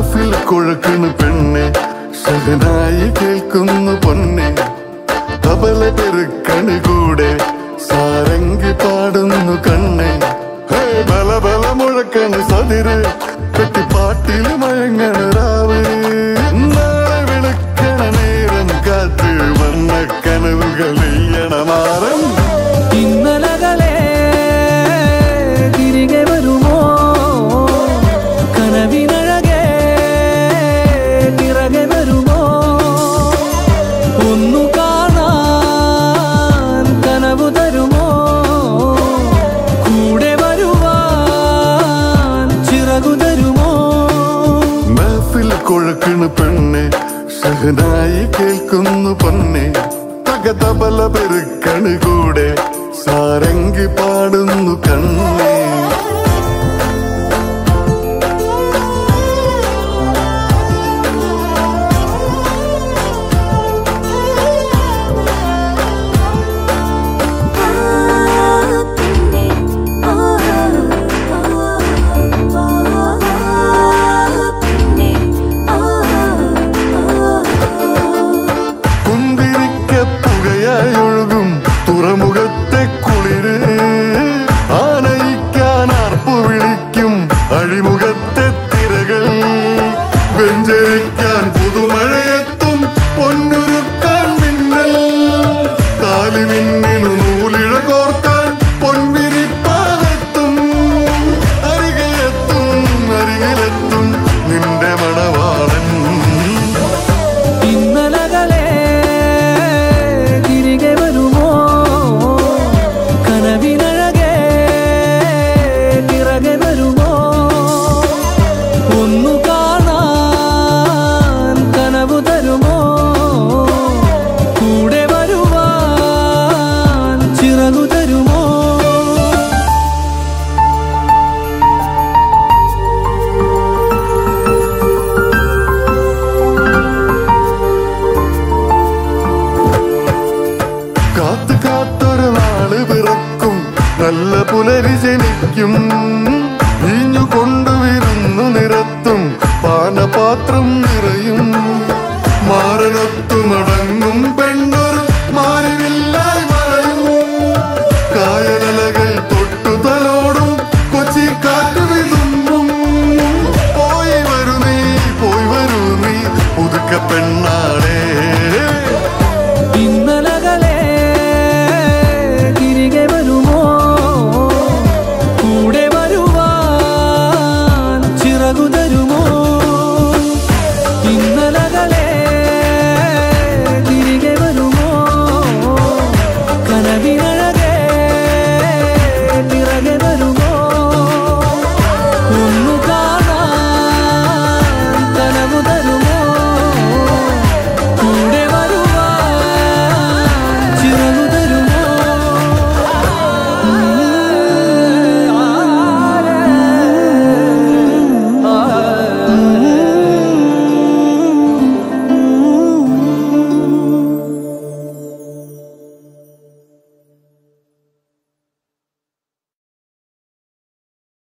മഹഫിൽ കൊഴക്കണ് പെണ്ണെ സഹനായി കേൾക്കുന്നു പൊന്നെ തബല പെരുക്കണ് കൂടെ സാരംഗി പാടുന്നു കണ്ണെ ഹേ ബല ബല മുഴക്കണ് സതിര് പെട്ടിപ്പാട്ടിൽ മയങ്ങണ രാവ് നാളെ വിളിക്കണ നേരം കാത്ത് വന്ന കനവുകൾ നെയ്യണമാരം ഇന്നലകളെ തിരികെ വരുമോ കനവിനഴകെ പിറകെ വരുമോ ഒന്നു കാണാൻ കനവു തരുമോ കൂടെ വരുവാൻ ചിറകു തരുമോ മഹഫിൽ കൊഴക്കണ് പെണ്ണെ സഹനായി കേൾക്കുന്നു പൊന്നെ തകതബല പെരുക്കണ് കൂടെ സാരംഗി പാടുന്നു കണ്ണേ കുന്തിരിക്ക പുകയായി ഒഴുകും തുറമുഖത്തെ കുളിര് ആനയിക്കാൻ ആർപ്പു വിളിക്കും അഴിമുഖത്തെ തിരകൾ വെഞ്ചരിക്കാൻ പുതുമഴയെത്തും പൊന്നുരുക്കാൻ മിന്നൽ കാലി മിന്നിനു നൂലിഴ കോർക്കാൻ പൊൻവിരിപ്പാലെത്തും അരികെത്തും അരികിലെത്തും നിന്റെ മണവാളൻ ഇന്നലകളെ തിരികെ വരുമോ കനവിനഴകെ പിറകെ വരുമോ ഒന്നു കാണാൻ കനവു തരുമോ കൂടെ വരുവാൻ ചിറകു തരുമോ കാത്തു കാത്തൊരു നാള് പിറക്കും നല്ല പുലരി ജനിക്കും വീഞ്ഞു കൊണ്ടുവരുന്നു നിരത്തും പാനപാത്രം